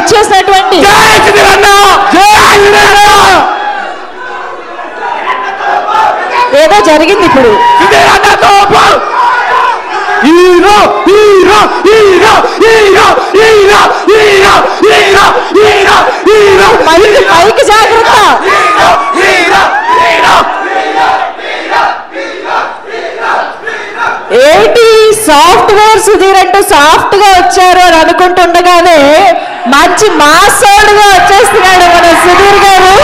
విచ్చేసినటువంటి జై సుధీరన్న జై సుధీరన్న ఏదో జరిగింది ఇప్పుడు సుధీరన్న super hero hero hero hero hero hero hero hero hero mike mike జాగ్రత్త హీరో హీరో ఏంటి సాఫ్ట్వేర్ సుధీర్ అంటూ సాఫ్ట్ గా వచ్చారు అని అనుకుంటుండగానే మంచి మాసోడుగా వచ్చేస్తున్నాడు మన సుధీర్ గారు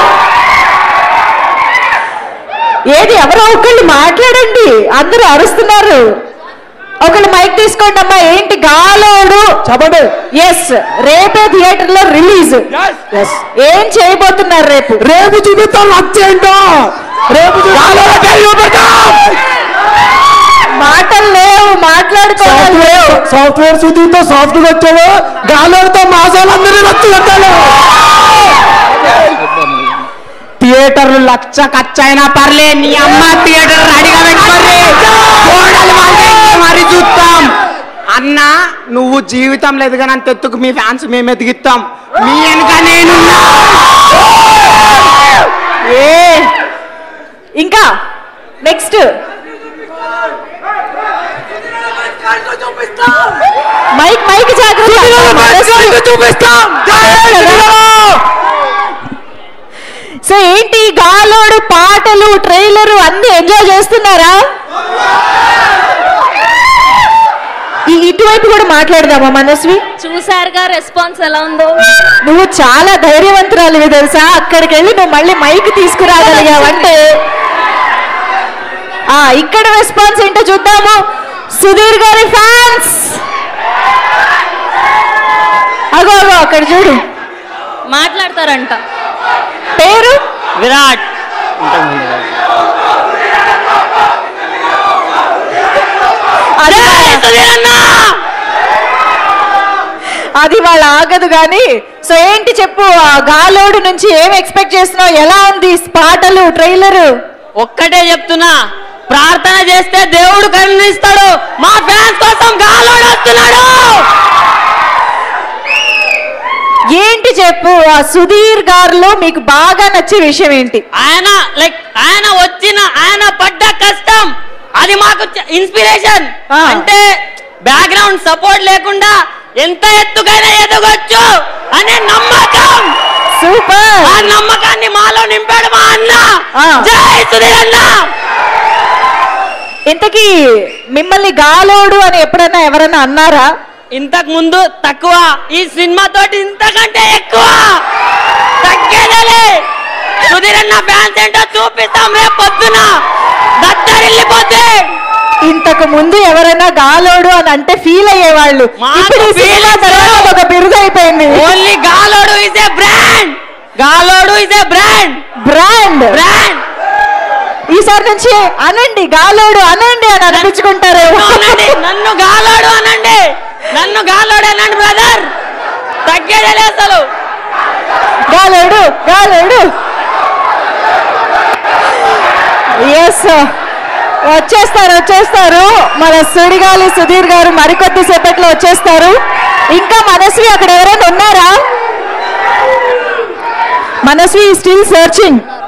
ఏది ఎవరో ఒకళ్ళు మాట్లాడండి అందరూ అరుస్తున్నారు ఒకళ్ళు మైక్ తీసుకోండి అమ్మా ఏంటి గాలోడు చెప్పండి ఎస్ రేపే థియేటర్ లో రిలీజ్ ఎస్ ఏం చేయబోతున్నారు రేపు రేపు చూపిస్తాం వచ్చేంటో రేపు చూపిస్తాం మాటలు లేవు మాట్లాడుకోవాలి లేవు సాఫ్ట్వేర్ సుధీర్తో సాఫ్ట్ గా వచ్చాడు గాలోడితో మాసాలందరినీ వచ్చి పెట్టాలి థియేటర్ లక్ష ఖర్చైనా పర్లే నీ అమ్మ థియేటర్ రెడీగా పెట్టుకోర్రి గోడలు వాళ్ళే మరి చూస్తాం అన్న నువ్వు జీవితంలో ఎదగనంత ఎత్తుకు మీ ఫ్యాన్స్ మేము ఎదిగిస్తాం మీ వెనుక నేను ఏ ఇంకా నెక్స్ట్ మైక్ మైక్ జాగ్రత్త చూపిస్తాం సో ఏంటి గాలోడు పాటలు ట్రైలరు అన్ని ఎంజాయ్ చేస్తున్నారా ఈ- ఇటువైపు కూడా మాట్లాడదామా మనస్వి చూసారుగా రెస్పాన్స్ ఎలా ఉందో నువ్వు చాలా ధైర్యవంతురాలివి తెలుసా అక్కడికి వెళ్ళి నువ్వు మళ్ళీ మైక్ తీసుకురాగలిగావంటే ఆ ఇక్కడ రెస్పాన్స్ ఏంటో చూద్దాము సుధీర్ గారి ఫ్యాన్స్ అగో అగో అక్కడ చూడు మాట్లాడతారంట పేరు విరాట్ అదే అది వాళ్ళ ఆగదు కానీ సో ఏంటి చెప్పు ఆ గాలోడు నుంచి ఏం ఎక్స్పెక్ట్ చేస్తున్నావు ఎలా ఉంది పాటలు ట్రైలరు ఒక్కటే చెప్తున్నా ప్రార్థన చేస్తే దేవుడు కరుణిస్తాడు మా ఫ్యాన్స్ కోసం గాలోడు వస్తున్నాడు ఏంటి చెప్పు ఆ సుధీర్ గారిలో మీకు బాగా నచ్చే విషయం ఏంటి ఆయన లైక్ ఆయన వచ్చిన ఆయన పడ్డ కష్టం అది మాకు ఇన్స్పిరేషన్ ఆ. అంటే బ్యాక్గ్రౌండ్ సపోర్ట్ లేకుండా ఎంత ఎత్తుకైనా ఎదగొచ్చు అనే నమ్మకం సూపర్ ఆ నమ్మకాన్ని మాలో నింపాడు మా అన్న ఆ. జై సుధీర్ అన్న ఇంతకీ మిమ్మల్ని గాలోడు అని ఎప్పుడైనా ఎవరైనా అన్నారా ఇంతకు ముందు తక్కువ ఈ సినిమా తోటి ఇంతకంటే ఎక్కువ తగ్గేదేలే సుధీర్ అన్న ఫ్యాన్స్ ఏంటో చూపిస్తాం రేపు పొద్దున దత్తరిల్లిపోతే ఇంతకు ముందు ఎవరైనా గాలోడు అని అంటే ఫీల్ అయ్యేవాళ్ళు మాకు ఇప్పుడు ఈ సినిమా feelings తర్వాత లేవు. ఒక బిరుదు అయిపోయింది only Galodu is a brand Galodu is a brand brand brand ఈసారి నుంచి అనండి గాలోడు అనండి అని అనిపించుకుంటారేమో అనండి నన్ను గాలోడు అనండి నన్ను గాలోడు అనండి బ్రదర్ తగ్గేదేలే అసలు గాలోడు గాలోడు ఎస్ వచ్చేస్తారు వచ్చేస్తారు మన సుడిగాలి సుధీర్ గారు మరికొద్ది సేపట్లో వచ్చేస్తారు ఇంకా మనస్వి అక్కడ ఎవరైనా ఉన్నారా మనస్వి స్టిల్ సర్చింగ్